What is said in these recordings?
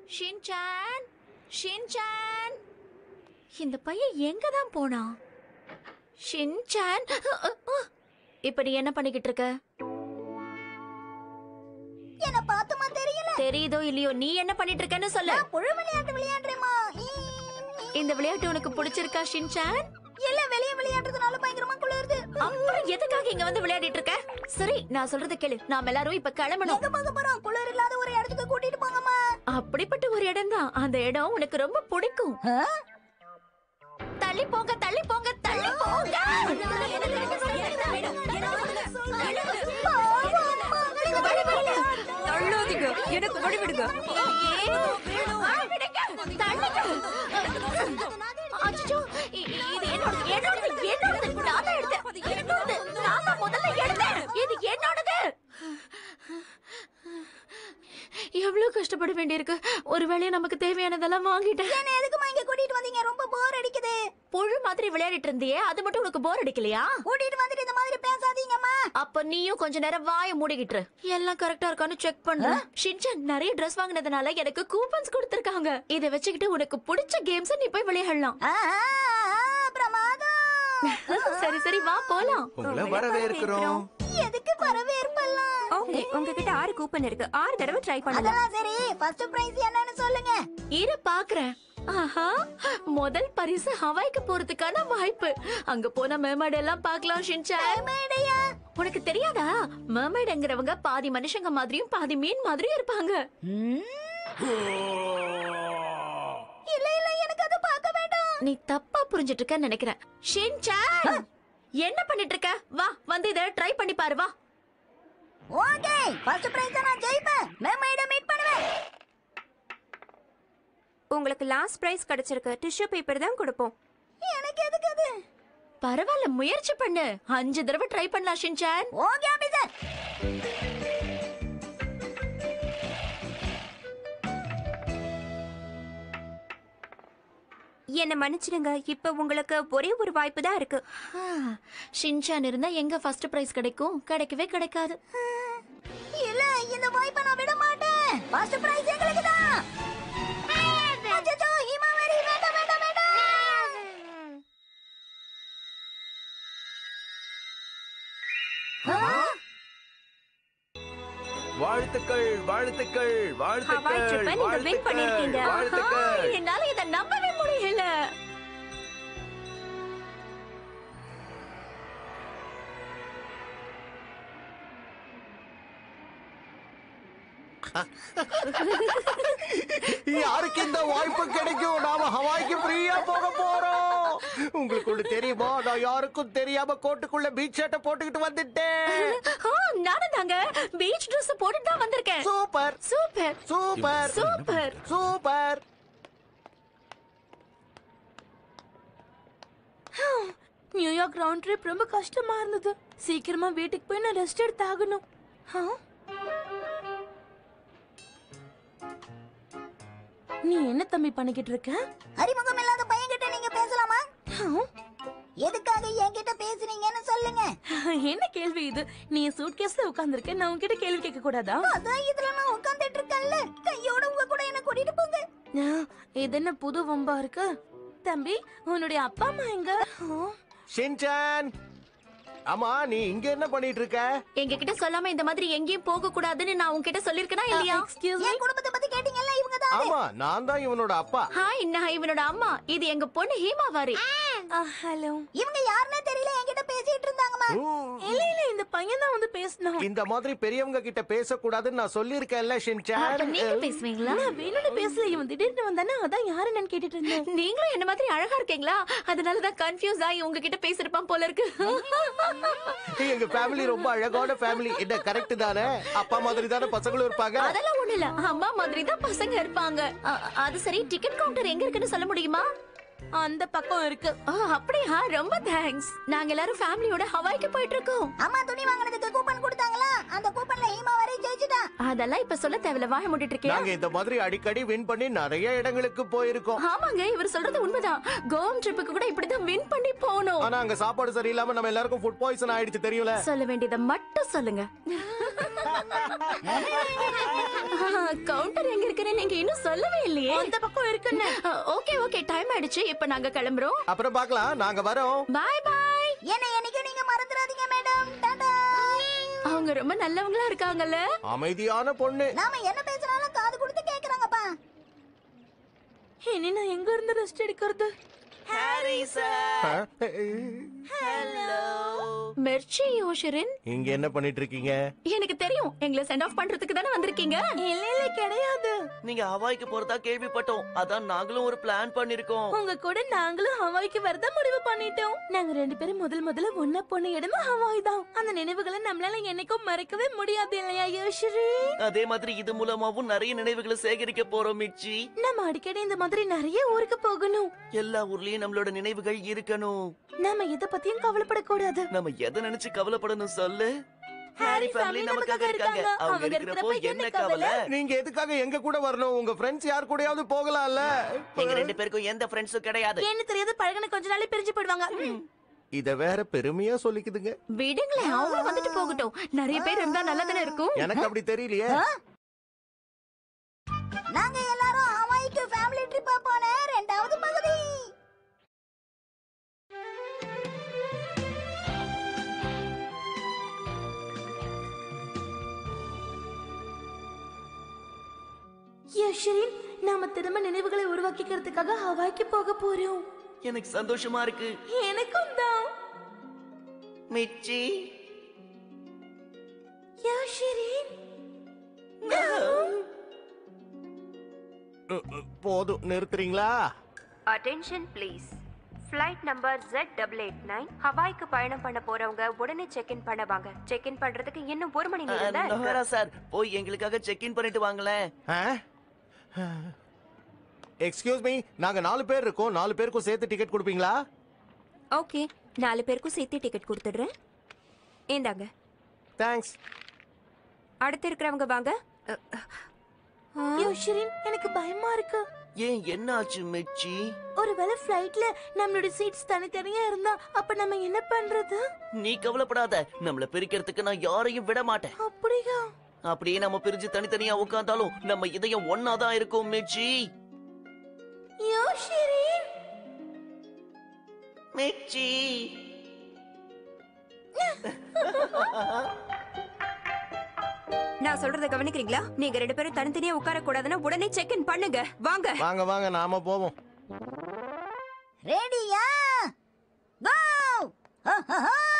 Shinchan Shinchan இந்த பையன் எங்க தான் போனான் ஷின்சான் இப்ப நீ என்ன பண்ணிக்கிட்டு இருக்க என்ன பார்த்துமா தெரியல தெரியுதோ இல்லையோ நீ என்ன பண்ணிட்டு இருக்கன்னு சொல்லு புழு விளையாட்டு விளையாடுறேமா இந்த விளையாட்டு உனக்கு பிடிச்சிருக்கா ஷின்சான் இல்ல வெளிய விளையாடுறதுனால பயங்கரமா குளிருது அப்புறம் எதுக்காக இங்க வந்து விளையாடிட்டு இருக்க சரி நான் சொல்றத கேளு நாம எல்லாரும் இப்ப கிளம்பணும் எங்க பார்க்க போறோம் குளிர் இல்லாத ஒரு இடத்துக்கு கூட்டிட்டு போங்கம்மா அப்படிப்பட்ட ஒரு இடம் தான் அந்த இடம் உனக்கு ரொம்ப பிடிக்கும் தள்ளி போங்க தள்ளி போங்க தள்ளி போங்க தள்ளாதீங்க எனக்கு வழி விடுங்க ஆ, விடுங்க. தள்ளுங்க. அச்சச்சோ, இ- இது என்னோடது, என்னோடது, என்னோடது. நான் தான் எடுத்தேன். என்னோடது. நான் தான் முதல்ல எடுத்தேன். இது என்னோடது. எவ்வளவு கஷ்டப்பட வேண்டியிருக்கு ஒருவேளை நமக்கு தேவையானதெல்லாம் வாங்கிட்டேன் என்ன எதுக்குமா இங்க கூட்டிட்டு வந்தீங்க ரொம்ப போர் அடிக்குது புழு மாதிரி விளையாடிட்டு இருந்தியே அது மட்டும் உனக்கு போர் அடிக்கலையா கூட்டிட்டு வந்துட்டு இந்த மாதிரி பேசாதீங்கம்மா அப்ப நீயும் கொஞ்ச நேரம் வாய மூடிக்கிட்டு இரு. எல்லாம் கரெக்டா இருக்கான்னு செக் பண்ணு ஷின்சான் நிறைய Dress வாங்குனதுனால எனக்கு கூப்பன்ஸ் கொடுத்திருக்காங்க இத வச்சுக்கிட்டு உனக்கு பிடிச்ச கேம்ஸ் நீ போய் விளையாடலாம் ஆ, ஆ, ஆ, பிரமாதம் சரி சரி வா போலாம் உங்களை வரவேற்கிறோம் எதுக்கு வரவேற்பெல்லாம் ஓகே உங்ககிட்ட ஆறு கூப்பன் இருக்கு ஆறு தடவை ட்ரை பண்ணலாம் அதெல்லாம் சரி ஃபர்ஸ்ட் பிரைஸ் என்னன்னு சொல்லுங்க இரு பாக்குறேன் ஆஹா முதல் பரிசு ஹவாய்க்கு போறதுக்கான வாய்ப்பு அங்க போன மேமாடு எல்லாம் பார்க்கலாம் ஷின்சான் மேடையா உனக்கு தெரியாதா mermaidங்கிறவங்க பாதி மனுஷங்க மாதிரியும் பாதி மீன் மாதிரியும் இருப்பாங்க இல்ல இல்ல எனக்கு அது பார்க்க வேண்டாம் நீ தப்பா புரிஞ்சிட்டு இருக்கன்னு நினைக்கிறேன் ஷின்சான் என்ன பண்ணிட்டு இருக்க வா வந்து இத ட்ரை பண்ணி பாரு வா ஓகே ஃபர்ஸ்ட் பிரைஸ் நான் ஜெயிப்பேன் மேமைட மீட் பண்ணுவேன் உங்களுக்கு லாஸ்ட் பிரைஸ் கிடைச்சிருக்கு டிஷ்யூ பேப்பர் தான் கொடுப்போம் எனக்கு எதுக்கு அது பரவாயில்ல முயற்சி பண்ணு அஞ்சு தடவை ட்ரை பண்ணலாம் ஷின்சான் ஓகே ஆபீசர் என்ன மன்னிச்சிடுங்க இப்ப உங்களுக்கு ஒரே ஒரு வாய்ப்பு தான் இருக்கு ஆ, ஷின்சான் இருந்தா எங்க ஃபர்ஸ்ட் பிரைஸ் கிடைக்கும் கிடைக்கவே கிடைக்காது இல்ல இந்த வாய்ப்பை நான் விட மாட்டேன் ஃபர்ஸ்ட் பிரைஸ் எங்களுக்கு தான் அச்சச்சோ ஹிமாவரி வேண்டாம் வேண்டாம் வேண்டாம் வாழ்த்துக்கள் வாழ்த்துக்கள் ஹவாய் ட்ரிப்பை வாழ்த்துக்கள் நீங்க win பண்ணிருக்கீங்க. வாழ்த்துக்கள் ஆ, வாழ்த்துக்கள் என்னால இத நம்பவே முடியல யாருக்கு இந்த வாய்ப்பு கிடைக்கும் நாம ஹவாய்க்கு ஃப்ரீயா போக போறோம் உங்களுக்கு ஒண்ணு தெரியுமா நான் யாருக்கும் தெரியாம கோட்டுக்குள்ள பீச் ஷர்ட்டை போட்டுக்கிட்டு வந்துட்டேன் ஆ, நானும் தாங்க பீச் Dress போட்டுட்டு தான் வந்திருக்கேன் super super super super super New York round trip ரொம்ப கஷ்டமா இருந்தது சீக்கிரமா வீட்டுக்கு போய் நான் ரெஸ்ட் எடுத்து ஆகணும் ஆ? நீ என்ன தம்பி பண்ணிக்கிட்டு இருக்க அறிமுகம் இல்லாத பையன் கிட்ட நீங்க பேசலாமா எதுக்காக என்கிட்ட பேசுறீங்கன்னு சொல்லுங்க என்ன கேள்வி இது நீ சூட் கேஸ்ல உட்கார்ந்திருக்க நான் உன்கிட்ட கேள்வி கேட்க கூடாதா அதான் இதுல நான் உட்கார்ந்துட்டு இருக்கேன்ல கையோட உங்க கூட என்ன கூட்டிட்டு போங்க ஆ, இது என்ன புது வம்பா இருக்கு தம்பி உன்னுடைய அப்பா அம்மா எங்க ஆ? ஷின்சான் ஆமா நீ இங்க என்ன பண்ணிட்டு இருக்க எங்க கிட்ட சொல்லாம இந்த மாதிரி எங்கேயும் போக கூடாதுன்னு நான் உன்கிட்ட சொல்லிருக்கனா இல்லையா எக்ஸ்கியூஸ் மீ என் குடும்பத்தை பத்தி கேட்டீங்கல்ல இவங்க தான் ஆமா நான் தான் இவனோட அப்பா ஹாய் நான் இவனோட அம்மா இது எங்க பொண்ணு ஹீமாவாரி ஹலோ இவங்க யாருன்னே தெரியல என்கிட்ட பேசிட்டு இருந்தாங்கம்மா ம். இல்ல இல்ல இந்த பையன் தான் வந்து பேசணும் இந்த மாதிரி பெரியவங்க கிட்ட பேசக்கூடாதுன்னு நான் சொல்லியிருக்கேன்ல ஷின்சான் நீங்க பேசுவீங்களா நான் வேணும்னு பேசல இவன் திடீர்னு வந்தானே அதான் யாரு என்னன்னு கேட்டுட்டு இருந்தேன் நீங்களும் என்ன மாதிரி அழகா இருக்கீங்களா அதனாலதான் கன்ஃபியூஸ் ஆகி உங்ககிட்ட பேசிருப்பான் போல இருக்கு எங்க ஃபேமிலி ரொம்ப அழகான ஃபேமிலி என்ன கரெக்ட் தானே அப்பா மாதிரி தானே பசங்களும் இருப்பாங்க அதெல்லாம் ஒண்ணு இல்ல அம்மா மாதிரி தான் பசங்க இருப்பாங்க அ- அது சரி டிக்கெட் கவுண்டர் எங்க இருக்குன்னு சொல்ல முடியுமா அந்த பக்கம் இருக்கு ஆ, அப்படியா ரொம்ப தேங்க்ஸ் நாங்க எல்லாரும் ஃபேமிலியோட ஹவாய்க்கு போயிட்டு இருக்கோம் அம்மா துணி வாங்குனதுக்கு கூப்பன் கொடுத்தாங்களா அந்த கூப்பன்ல ஹீமா வரை ஜெயிச்சுட்டா அதெல்லாம் இப்ப சொல்ல தேவையில்ல வாய மூடிட்டு இருக்கியா நாங்க இந்த மாதிரி அடிக்கடி வின் பண்ணி நிறைய இடங்களுக்கு போயிருக்கோம் ஆமாங்க இவர் சொல்றது உண்மைதான் கோவம் ட்ரிப்புக்கு கூட இப்படிதான் வின் பண்ணி போகணும் ஆனா அங்க சாப்பாடு சரியில்லாம நம்ம எல்லாருக்கும் ஃபுட் பாய்சன் ஆயிடுச்சு தெரியல சொல்ல வேண்டியதை மட்டும் சொல்லுங்க கவுண்டர் எங்க இருக்குன்னு நீங்க இன்னும் சொல்லவே இல்லையே அந்த பக்கம் இருக்குன்னு ஓகே ஓகே டைம் ஆயிடுச்சு இப்ப நாங்க கிளம்புறோம் அப்புறம் பார்க்கலாம் நாங்க வரோம் பாய் பாய் என்னை என்னைக்கும் நீங்க மறந்துடாதீங்க மேடம் டாடா அவங்க ரொம்ப நல்லவங்களா இருக்காங்கல்ல அமைதியான பொண்ணு நாம என்ன பேசினாலும் காது கொடுத்து கேக்குறாங்கப்பா இனி நான் எங்க இருந்து ரெஸ்ட் எடுக்கிறது மெர்ச்சி யோஷரின் இங்க என்ன பண்ணிட்டு இருக்கீங்க எனக்கு தெரியும் எங்களை சென்ட் ஆஃப் பண்றதுக்கு தானே வந்திருக்கீங்க இல்ல இல்ல கிடையாது நீங்க ஹவாய்க்கு போறதா கேள்விப்பட்டோம் அதான் நாங்களும் ஒரு பிளான் பண்ணிருக்கோம் உங்க கூட நாங்களும் ஹவாய்க்கு வரத முடிவு பண்ணிட்டோம் நாங்க ரெண்டு பேரும் முதல் முதல்ல ஒன்னா போன இடமும் ஹவாய் தான் அந்த நினைவுகளை நம்மளால என்னைக்கும் மறக்கவே முடியாது இல்லையா யோஷரி அதே மாதிரி இது மூலமாவும் நிறைய நினைவுகளை சேகரிக்க போறோம் மிச்சி நம்ம அடிக்கடி இந்த மாதிரி நிறைய ஊருக்கு போகணும் எல்லா ஊர்லயும் நம்மளோட நினைவுகள் இருக்கணும் நாம எத பத்தியும் கவலைப்படக்கூடாது நம்ம எதை நினைச்சு கவலைப்படணும் சொல்லு ஹாரி ஹாரி family ஃபேமிலி நமக்காக இருக்காங்க அவங்க இருக்கிறப்போ என்ன கவலை நீங்க எதுக்காக எங்க கூட வரணும் உங்க ஃப்ரெண்ட்ஸ் யார் கூடயாவது போகலாம்ல எங்க ரெண்டு பேருக்கும் எந்த ஃப்ரெண்ட்ஸும் கிடையாது என்ன தெரியாத பழகின கொஞ்ச நாளே பிரிஞ்சு போயிடுவாங்க இத வேற பெருமையா சொல்லிக்குதுங்க விடுங்களேன் அவங்க வந்துட்டு போகட்டும் நிறைய பேர் இருந்தா நல்லா தானே இருக்கும் எனக்கு அப்படி தெரியலையே நாங்க எல்லாரும் ஹவாய்க்கு ஃபேமிலி ட்ரிப்பா போன ரெண்டாவது பகுதி யோஷரின் நாம திரும்ப நினைவுகளை உருவாக்கிக்கிறதுக்காக ஹவாய்க்கு போக போறோம் எனக்கு சந்தோஷமா இருக்கு எனக்கும் தான் மிச்சி யோஷரின் அ, அ, போதும் நிறுத்துறீங்களா attention please flight number jet double eight nine ஹவாய்க்கு பயணம் பண்ண போறவங்க உடனே செக் இன் பண்ணுவாங்க செக் இன் பண்றதுக்கு இன்னும் ஒரு மணி நேரம் தான் இருக்கு. நோரா சார் போய் எங்களுக்காக செக் இன் பண்ணிட்டு வாங்களேன் எக்ஸ்கியூஸ் மீ நாங்க நாலு பேர் இருக்கோம் நாலு பேருக்கும் சேர்த்து டிக்கெட் கொடுப்பீங்களா ஓகே நாலு பேருக்கும் சேர்த்து டிக்கெட் கொடுத்துடுறேன் இந்தாங்க தேங்க்ஸ் அடுத்து இருக்கிறவங்க வாங்க யோஷரின் எனக்கு பயமா இருக்கு ஏன் என்ன ஆச்சு மிச்சி ஒருவேளை ஃப்ளைட்ல நம்மளோட சீட்ஸ் தனித்தனியா இருந்தா அப்ப நம்ம என்ன பண்றது நீ கவலைப்படாத நம்மள பிரிக்கிறதுக்கு நான் யாரையும் விட மாட்டேன் அப்படியா அப்படியே நம்ம பிரிஞ்சு தனித்தனியா உட்கார்ந்தாலும் நம்ம இதயம் ஒன்னாதான் இருக்கும் மிச்சி யோஷரின் மிச்சி நான் சொல்றத கவனிக்கிறீங்களா நீங்க ரெண்டு பேரும் தனித்தனியா உட்கார கூடாதுன்னா உடனே செக் இன் பண்ணுங்க வாங்க வாங்க வாங்க நாம போவோம் ரெடியா கோ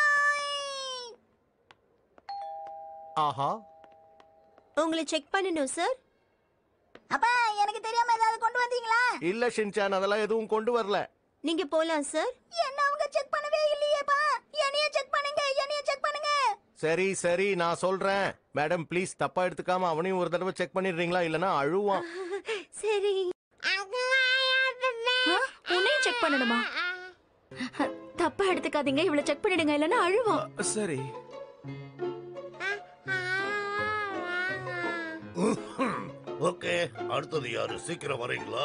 ஆஹா உங்களை செக் பண்ணணும் சார் அப்பா எனக்கு தெரியாம ஏதாவது கொண்டு வந்தீங்களா இல்ல ஷின்சான் அதெல்லாம் எதுவும் கொண்டு வரல நீங்க போலாம் சார் என்ன அவங்க செக் பண்ணவே இல்லையேப்பா என்னைய செக் பண்ணுங்க என்னைய செக் பண்ணுங்க சரி சரி நான் சொல்றேன் மேடம் ப்ளீஸ் தப்பா எடுத்துக்காம அவனையும் ஒரு தடவை செக் பண்ணிடுறீங்களா இல்லனா அழுவான் சரி உன்னையும் செக் பண்ணணுமா தப்பா எடுத்துக்காதீங்க இவ்வளவு செக் பண்ணிடுங்க இல்லைன்னா அழுவோம் சரி ஓகே அடுத்தது யாரு சீக்கிரம் வரீங்களா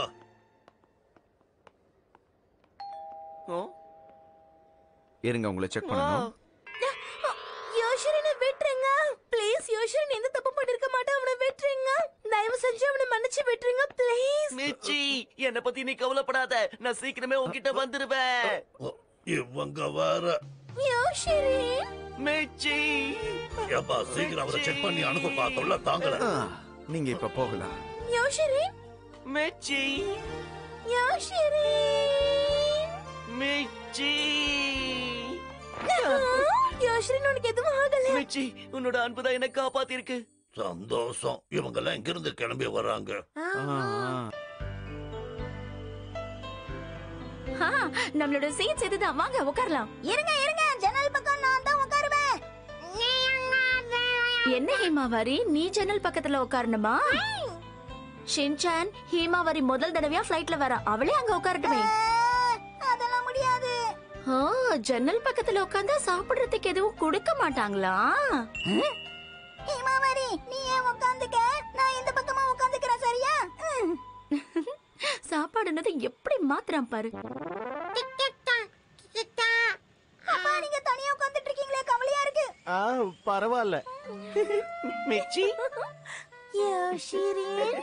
ஓ, இருங்க உங்களை செக் பண்ணணும் யோஷரினை விட்டுருங்க ப்ளீஸ் யோஷரின் எந்த தப்பு பண்ணிருக்க மாட்டான் அவனை விட்டுருங்க தயவு செஞ்சு அவனை மன்னிச்சு விட்டுருங்க ப்ளீஸ் மிச்சி என்ன பத்தி நீ கவலைப்படாத நான் சீக்கிரமே உன்கிட்ட வந்துருவேன் ஓ, இவங்க வேற யோஷரின் மிச்சி ஏப்பா சீக்கிரம் அவரை செக் பண்ணி அனுப்ப தொல்ல தாங்கல ஆ, நீங்க இப்ப போகலாம் யோஷரின் மிச்சி யோஷரின் மிச்சி யோஷரின் உனக்கு எதுவும் ஆகல மிச்சி உன்னோட அன்புதான் என்ன காப்பாத்திருக்கு சந்தோஷம் இவங்க எல்லாம் இங்கிருந்து கிளம்பி வராங்க ஆ, ஆ. ஆ, நம்மளோட சீட்ஸ் இதுதான் வாங்க உட்காரலாம் இருங்க இருங்க ஜன்னல் பக்கம் நான் தான் உட்காருவேன் என்ன ஹேமாவாரி நீ ஜன்னல் பக்கத்துல உட்காரணுமா ஷின்சான் ஹேமாவாரி முதல் தடவையா ஃப்ளைட்ல வரா அவளே அங்க உட்காரட்டுமே ஆ, அதெல்லாம் முடியாது ஓ ஜன்னல் பக்கத்துல உட்கார்ந்தா சாப்பிடுறதுக்கு எதுவும் கொடுக்க மாட்டாங்களா ஹிமாவரி நீ ஏன் உட்காந்துக்க நான் இந்த பக்கமா உட்காந்துக்கிறேன் சரியா ம். சாப்பாடுனது எப்படி மாத்திரம் பாரு அப்பா நீங்க தனியா உட்காந்துட்டு இருக்கீங்களே கவலையா இருக்கு ஆ பரவாயில்ல மிச்சி யோசிரேன்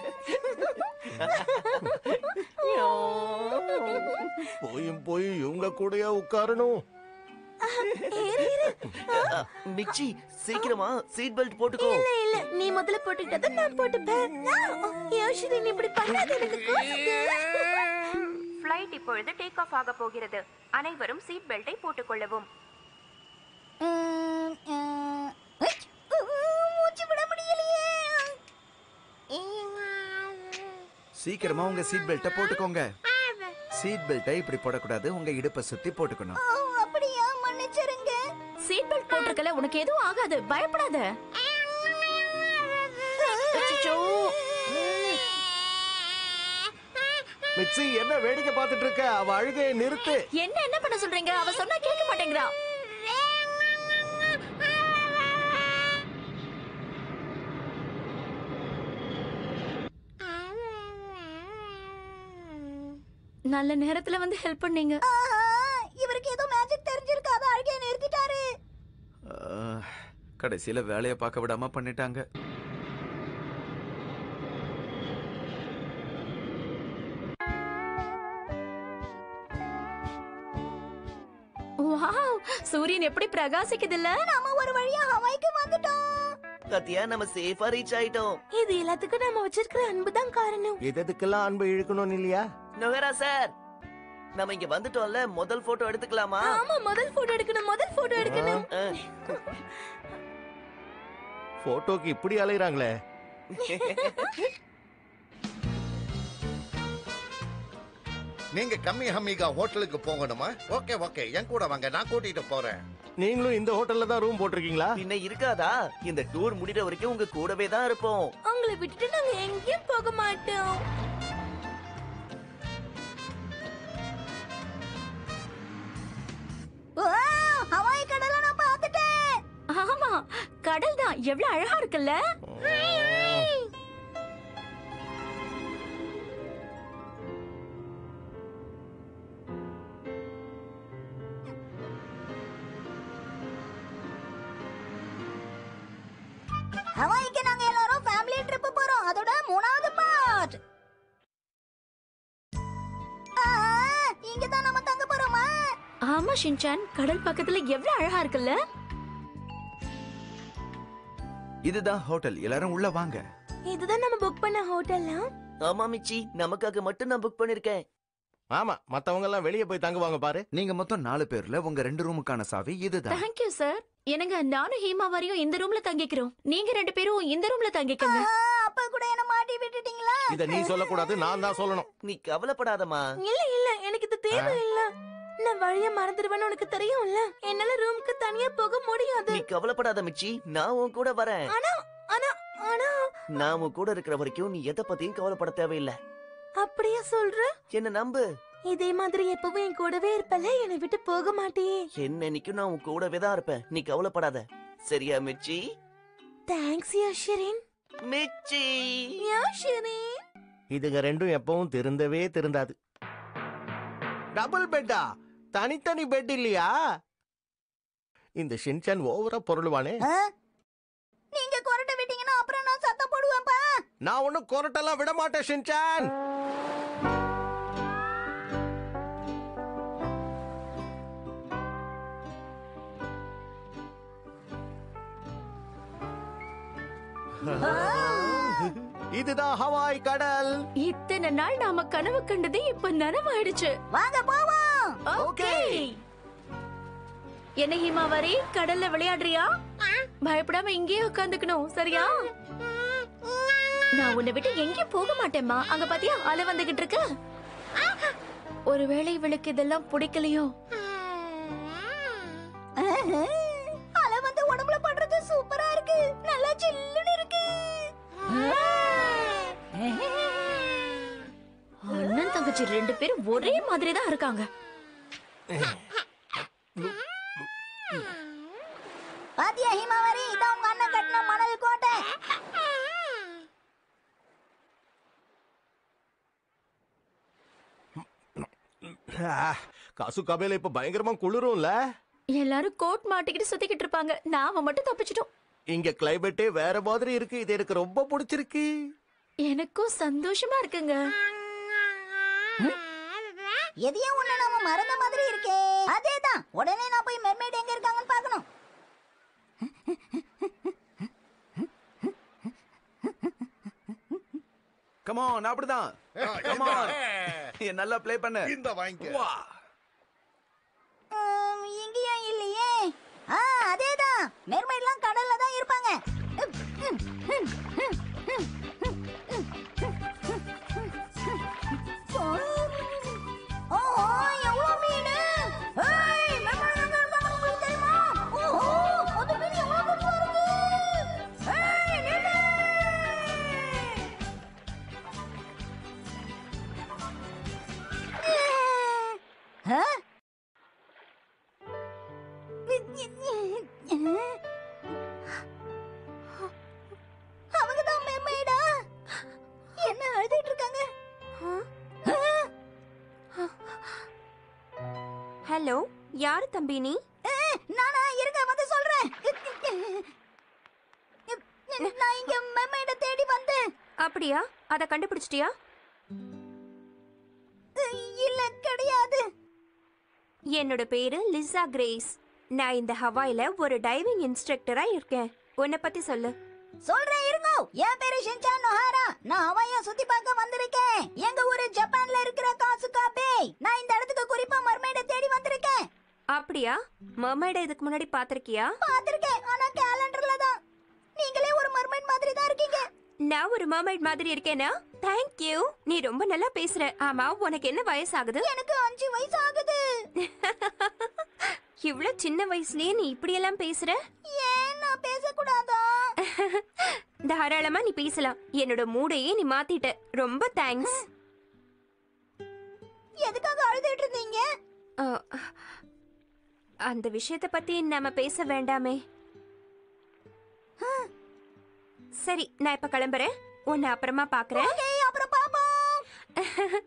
போயும் போய் இவங்க கூடயா உட்காரணும் மிச்சி சீக்கிரமா சீட் பெல்ட் போட்டுக்கோ இல்ல இல்ல நீ முதல்ல போட்டுக்கிட்டத நான் போட்டுப்பேன் யோசிரேன் இப்படி பண்ணாத எனக்கு கோவம் ஃப்ளைட் இப்பொழுது டேக் ஆஃப் ஆக போகிறது அனைவரும் சீட் பெல்ட்டை போட்டுக்கொள்ளவும் ம், ம். உச், உ, உ, மூச்சு விட முடியலையே சீக்கிரமா உங்க சீட் பெல்ட்டை போட்டுக்கோங்க சீட் பெல்ட்டை இப்படி போடக்கூடாது உங்க இடுப்பை சுத்தி போட்டுக்கணும் ஓ, அப்படியா மன்னிச்சிருங்க சீட் பெல்ட் போட்டிருக்கல உனக்கு எதுவும் ஆகாது பயப்படாத அச்சச்சோ. மிக்ஸி என்ன வேடிக்கை பார்த்துட்டு இருக்க அவ அழுகையை நிறுத்து என்ன என்ன பண்ண சொல்றீங்க அவ சொன்னா கேட்க மாட்டேங்கிறா நல்ல நேரத்துல வந்து ஹெல்ப் பண்ணீங்க ஆஹா, இவருக்கு ஏதோ மேஜிக் தெரிஞ்சிருக்கு அத அழுகையை நிறுத்திட்டாரு ஆஹ், கடைசியில வேலையை பார்க்க விடாம பண்ணிட்டாங்க வாவ் சூரியன் எப்படி பிரகாசிக்குது இல்ல நாம ஒரு வழியா ஹவாய்க்கு வந்துட்டோம் கத்தியா நம்ம சேஃபா ரீச் ஆயிட்டோம் இது எல்லாத்துக்கும் நம்ம வச்சிருக்கிற அன்பு தான் காரணம் எது எதுக்கெல்லாம் அன்பு இழுக்கணும் இல்லையா நொகரா சார் நம்ம இங்க வந்துட்டோம்ல முதல் போட்டோ எடுத்துக்கலாமா ஆமா முதல் போட்டோ எடுக்கணும் முதல் போட்டோ எடுக்கணும் அஹ், போட்டோக்கு இப்படி அலையறாங்களே நீங்க கம்மி ஹம்மிகா ஹோட்டலுக்கு போகணுமா ஓகே ஓகே என் கூட வாங்க நான் கூட்டிட்டு போறேன் நீங்களும் இந்த ஹோட்டல்ல தான் ரூம் போட்டிருக்கீங்களா பின்ன இருக்காதா இந்த டூர் முடிற வரைக்கும் உங்க கூடவே தான் இருப்போம் உங்களை விட்டுட்டு நாங்க எங்கேயும் போக மாட்டோம் ஓ, ஹவாய் கடலை நான் பார்த்துட்டேன் ஆமா கடல் தான் எவ்வளவு அழகா இருக்குல்ல ஹவாய்க்கு நாங்க எல்லாரும் ஃபேமிலி ட்ரிப் போறோம் அதோட மூணாவது பார்ட் இங்க தான் நம்ம தங்க போறோமா ஆமா ஷின்சான் கடல் பக்கத்துல எவ்வளவு அழகா இருக்குல்ல இதுதான் ஹோட்டல் எல்லாரும் உள்ள வாங்க இதுதான் நம்ம புக் பண்ண ஹோட்டல்லா ஆமா மிச்சி நமக்காக மட்டும் நான் புக் பண்ணிருக்கேன் ஆமா மத்தவங்க எல்லாம் வெளியே போய் தங்குவாங்க பாரு நீங்க மொத்தம் நாலு பேர்ல உங்க ரெண்டு ரூமுக்கான சாவி இதுதான் தேங்க்யூ சார் என்னங்க நானும் ஹீமா வரையும் இந்த ரூம்ல தங்கிக்கிறோம் நீங்க ரெண்டு பேரும் இந்த ரூம்ல தங்கிக்கங்க ஆ, அப்பா கூட என்ன மாட்டி விட்டுட்டீங்களா இத நீ சொல்லக்கூடாது நான் தான் சொல்லணும் நீ கவலைப்படாதம்மா இல்ல இல்ல எனக்கு இது தேவை இல்ல நான் வழிய மறந்துடுவேன்னு உனக்கு தெரியும்ல என்னால ரூமுக்கு தனியா போக முடியாது நீ கவலைப்படாத மிச்சி நான் உன் கூட வரேன் ஆனா ஆனா ஆனா நான் உன் கூட இருக்கிற வரைக்கும் நீ எதை பத்தியும் கவலைப்பட தேவையில்லை அப்படியா சொல்ற என்ன நம்பு இதே மாதிரி எப்பவும் என் கூடவே இருப்பல என்னை விட்டு போக மாட்டியே என்னைக்கும் நான் உன் கூடவே தான் இருப்பேன் நீ கவலைப்படாத சரியா மிச்சி தேங்க்ஸ் யோஷிரின் மிச்சி யோஷிரின் இதுங்க ரெண்டும் எப்பவும் திருந்தவே திருந்தாது டபுள் பெட்டா தனித்தனி பெட் இல்லையா இந்த ஷின்சான் ஓவரா பொருளுவானே ஆ? நீங்க கொரட்டை விட்டீங்கன்னா அப்புறம் நான் சத்தம் போடுவேன்ப்பா நான் ஒண்ணும் கொரட்டெல்லாம் விட மாட்டேன் ஷின்சான் இதுதான் ஹவாய் கடல் இத்தனை நாள் நாம கனவு கண்டது இப்ப நனவாயிடுச்சு வாங்க போவோம் ஓகே என்ன ஹிமாவரி கடல்ல விளையாடுறியா பயப்படாம இங்கேயே உட்காந்துக்கணும் சரியா நான் உன்னை விட்டு எங்கேயும் போக மாட்டேம்மா அங்க பாத்தியா அலை வந்துகிட்டு இருக்கு ஒருவேளை இவளுக்கு இதெல்லாம் பிடிக்கலையோ ஆஹா. அலை வந்து உடம்புல படுறது சூப்பரா இருக்கு நல்லா சில்லுன்னு இருக்கு அண்ணன் தங்கச்சி ரெண்டு பேரும் ஒரே மாதிரி தான் இருக்காங்க பாத்தியா ஹிமாவரி இதான் உங்க அண்ணன் கட்டின மணல் கோட்டை ஆ, காசு கபேல இப்ப பயங்கரமா குளிரும்ல எல்லாரும் கோட் மாட்டிக்கிட்டு சுத்திக்கிட்டு இருப்பாங்க நாம மட்டும் தப்பிச்சிட்டோம் இங்க கிளைமேட்டே வேற மாதிரி இருக்கு இது எனக்கு ரொம்ப பிடிச்சிருக்கு எனக்கும் சந்தோஷமா இருக்குங்க எதையோ ஒண்ணு நாம மறந்த மாதிரி இருக்கே அதேதான் உடனே நான் போய் மெர்மைட் எங்க இருக்காங்கன்னு பார்க்கணும் கமான் அப்படிதான் கமான் நல்லா ப்ளே பண்ணு இந்த வாங்கிக்க வா உம், இங்கேயும் இல்லையே ஆ அதேதான் மெர்மைட்லாம் கடல்ல தான் இருப்பாங்க ஓஹோ, எவ்வளவு மீனு? ஏய், மெர்மைட் எங்க இருக்காங்கன்னு உங்களுக்கு தெரியுமா? ஓஹோ, அந்த மீன் எவ்வளவு பெருசா இருக்கு? ஏய், நில்லு! ஆ? அவங்க தான் மெர்மைடா என்ன அழுதுட்டு இருக்காங்க ஹலோ யாரு தம்பி நீ அஹ், நானா இருங்க வந்து சொல்றேன் நான் இங்க மெர்மைட தேடி வந்தேன் அப்படியா அத கண்டுபிடிச்சிட்டியா இல்ல கிடையாது என்னோட பேரு லிசா கிரேஸ் நான் இந்த ஹவாயில ஒரு டைவிங் இன்ஸ்ட்ரக்டரா இருக்கேன் உன்னை பத்தி சொல்லு சொல்றேன் இருங்கோ என் பேரு ஷின்சான் நொஹாரா நான் ஹவாயா சுத்தி பார்க்க வந்திருக்கேன் எங்க ஊரு ஜப்பான்ல இருக்கிற காசுகா பே நான் இந்த இடத்துக்கு குறிப்பா மர்மைட தேடி வந்திருக்கேன் அப்படியா மர்மைட இதுக்கு முன்னாடி பாத்திருக்கியா பார்த்திருக்கேன் ஆனா கேலண்டர்ல தான் நீங்களே ஒரு மர்மைட் மாதிரி தான் இருக்கீங்க நான் ஒரு மர்மைட் மாதிரி இருக்கேனா தேங்க்யூ நீ ரொம்ப நல்லா பேசுற ஆமா உனக்கு என்ன வயசாகுது எனக்கு அஞ்சு வயசு ஆகுது இவ்ளோ சின்ன வயசுலயே நீ இப்படியெல்லாம் பேசுற ஏன் நான் பேசக்கூடாதா தாராளமா நீ பேசலாம் என்னோட மூடையே நீ மாத்திட்ட ரொம்ப தேங்க்ஸ் எதுக்காக அழுதுட்டு இருந்தீங்க அந்த விஷயத்த பத்தி நாம பேச வேண்டாமே சரி நான் இப்ப கிளம்புறேன் உன்னை அப்புறமா பாக்குறேன் ஓகே அப்புறம் பாப்போம்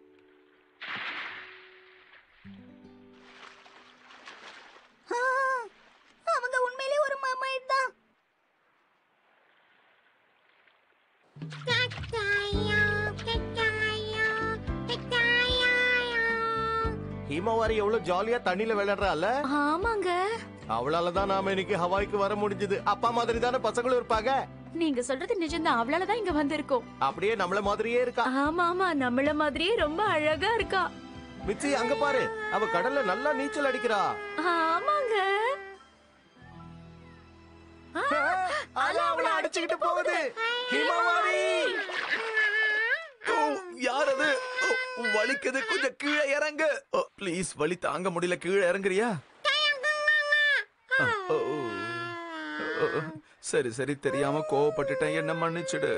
ஆ, அவங்க உண்மையிலே ஒரு மர்மைட் தான் ஹீமாவாரி எவ்வளவு ஜாலியா தண்ணியில விளையாடுறால ஆமாங்க அவளால தான் நாம இன்னைக்கு ஹவாய்க்கு வர முடிஞ்சது அப்பா மாதிரி தானே பசங்களும் இருப்பாங்க நீங்க சொல்றது நிஜம்தான் அவளாலதான் இங்க வந்திருக்கோம் அப்படியே நம்மள மாதிரியே இருக்கா ஆமா ஆமா நம்மள மாதிரியே ரொம்ப அழகா இருக்கா மிச்சி அங்க பாரு அவ கடல்ல நல்லா நீச்சல் அடிக்கிறா ஆமாங்க அதான் அவளை அடிச்சுக்கிட்டு போகுது ஹீமாவாரி ஓ, யார் அது ஓ, வலிக்குது கொஞ்சம் கீழே இறங்கு ப்ளீஸ் வலி தாங்க முடியல கீழே இறங்குறியா ஆ, ஓ, ஓ, ஓ, சரி சரி தெரியாம கோவப்பட்டுட்டேன் என்ன மன்னிச்சிடு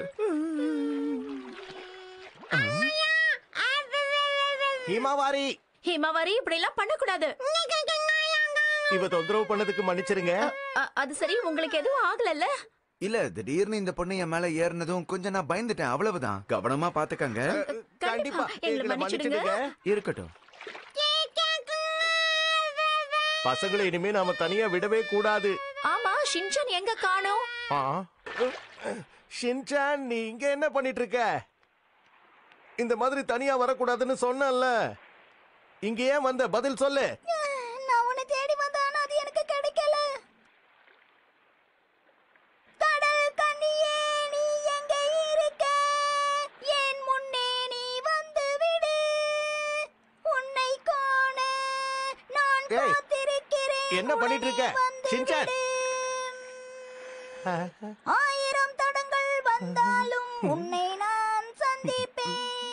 ஹீமாவாரி ஹேமாவாரி இப்படி எல்லாம் பண்ணக்கூடாது இவ தொந்தரவு பண்ணதுக்கு மன்னிச்சிருங்க அ- அது சரி உங்களுக்கு எதுவும் ஆகலல்ல இல்ல திடீர்னு இந்த பொண்ணு என் மேல ஏறினதும் கொஞ்சம் நான் பயந்துட்டேன் அவ்வளவுதான் கவனமா பாத்துக்கங்க கண்டிப்பா எங்களை எங்களை மன்னிச்சிடுங்க. மன்னிச்சிடுங்க இருக்கட்டும் பசங்களை இனிமே நாம தனியா விடவே கூடாது ஆமா ஷின்சான் எங்க காணோம் ஆ? ஷின்சான் நீ இங்க என்ன பண்ணிட்டு இருக்க இந்த மாதிரி தனியா வரக்கூடாதுன்னு சொன்னேன்ல இங்க ஏன் வந்த பதில் சொல்லு நான் உன்னை தேடி வந்தேன் ஆனா அது எனக்கு கிடைக்கல கடல் கண்ணியே நீ எங்க இருக்க என் முன்னே நீ வந்து விடு உன்னை காண நான் ஏய், காத்திருக்கிறேன் என்ன பண்ணிட்டு இருக்க? உடனே வந்து ஷின்சான். விடு. ஆயிரம் தடங்கள் வந்தாலும் உன்னை நான் சந்திப்பேன்